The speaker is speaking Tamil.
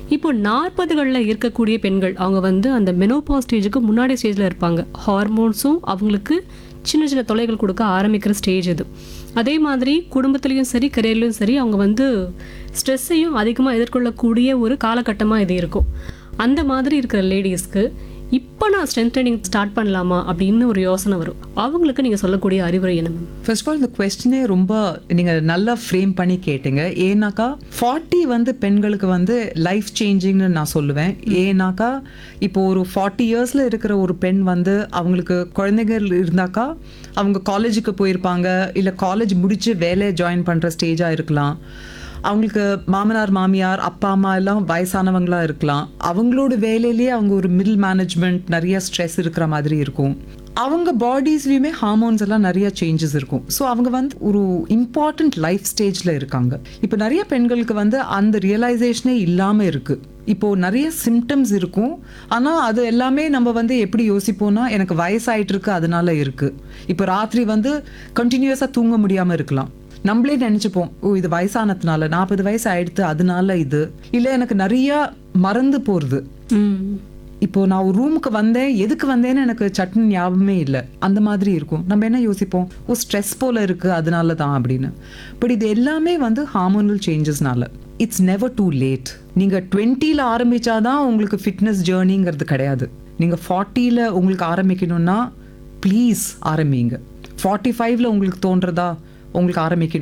இப்போ நாற்பதுகளில் இருக்கக்கூடிய பெண்கள் அவங்க வந்து அந்த மெனோபாஸ் ஸ்டேஜுக்கு முன்னாடி ஸ்டேஜில் இருப்பாங்க ஹார்மோன்ஸும் அவங்களுக்கு சின்ன சின்ன தொலைகள் கொடுக்க ஆரம்பிக்கிற ஸ்டேஜ் இது அதே மாதிரி குடும்பத்துலேயும் சரி கரியர்லையும் சரி அவங்க வந்து ஸ்ட்ரெஸ்ஸையும் அதிகமாக எதிர்கொள்ளக்கூடிய ஒரு காலகட்டமாக இது இருக்கும் அந்த மாதிரி இருக்கிற லேடிஸ்க்கு இப்போ நான் ஸ்ட்ரென்த் ட்ரைனிங் ஸ்டார்ட் பண்ணலாமா அப்படின்னு ஒரு யோசனை வரும் அவங்களுக்கு நீங்கள் சொல்லக்கூடிய அறிவுரை என்ன மேம் ஃபர்ஸ்ட் ஆஃப் ஆல் இந்த கொஸ்டினே ரொம்ப நீங்கள் நல்லா ஃப்ரேம் பண்ணி கேட்டீங்க ஏன்னாக்கா ஃபார்ட்டி வந்து பெண்களுக்கு வந்து லைஃப் சேஞ்சிங்னு நான் சொல்லுவேன் ஏன்னாக்கா இப்போ ஒரு ஃபார்ட்டி இயர்ஸில் இருக்கிற ஒரு பெண் வந்து அவங்களுக்கு குழந்தைகள் இருந்தாக்கா அவங்க காலேஜுக்கு போயிருப்பாங்க இல்லை காலேஜ் முடிச்சு வேலையை ஜாயின் பண்ணுற ஸ்டேஜாக இருக்கலாம் அவங்களுக்கு மாமனார் மாமியார் அப்பா அம்மா எல்லாம் வயசானவங்களா இருக்கலாம் அவங்களோட வேலையிலேயே அவங்க ஒரு மிடில் மேனேஜ்மெண்ட் நிறைய ஸ்ட்ரெஸ் இருக்கிற மாதிரி இருக்கும் அவங்க பாடிஸ்லையுமே ஹார்மோன்ஸ் எல்லாம் நிறைய சேஞ்சஸ் இருக்கும் ஸோ அவங்க வந்து ஒரு இம்பார்ட்டண்ட் லைஃப் ஸ்டேஜில் இருக்காங்க இப்போ நிறைய பெண்களுக்கு வந்து அந்த ரியலைசேஷனே இல்லாமல் இருக்கு இப்போ நிறைய சிம்டம்ஸ் இருக்கும் ஆனால் அது எல்லாமே நம்ம வந்து எப்படி யோசிப்போம்னா எனக்கு வயசாயிட்டு இருக்கு அதனால இருக்கு இப்போ ராத்திரி வந்து கண்டினியூஸாக தூங்க முடியாமல் இருக்கலாம் நம்மளே நினச்சிப்போம் ஓ இது வயசானதுனால நாற்பது வயசு ஆயிடுத்து அதனால இது இல்லை எனக்கு நிறைய மறந்து போகிறது ம் இப்போ நான் ஒரு ரூமுக்கு வந்தேன் எதுக்கு வந்தேன்னு எனக்கு சட்னி ஞாபகமே இல்லை அந்த மாதிரி இருக்கும் நம்ம என்ன யோசிப்போம் ஓ ஸ்ட்ரெஸ் போல இருக்கு அதனால தான் அப்படின்னு பட் இது எல்லாமே வந்து ஹார்மோனல் சேஞ்சஸ்னால இட்ஸ் நெவர் டூ லேட் நீங்கள் டுவெண்ட்டியில் ஆரம்பிச்சாதான் உங்களுக்கு ஃபிட்னஸ் ஜேர்னிங்கிறது கிடையாது நீங்கள் ஃபார்ட்டியில் உங்களுக்கு ஆரம்பிக்கணும்னா ப்ளீஸ் ஆரம்பிங்க ஃபார்ட்டி ஃபைவ்ல உங்களுக்கு தோன்றதா உங்களுக்கு ஆரம்பிக்கணும்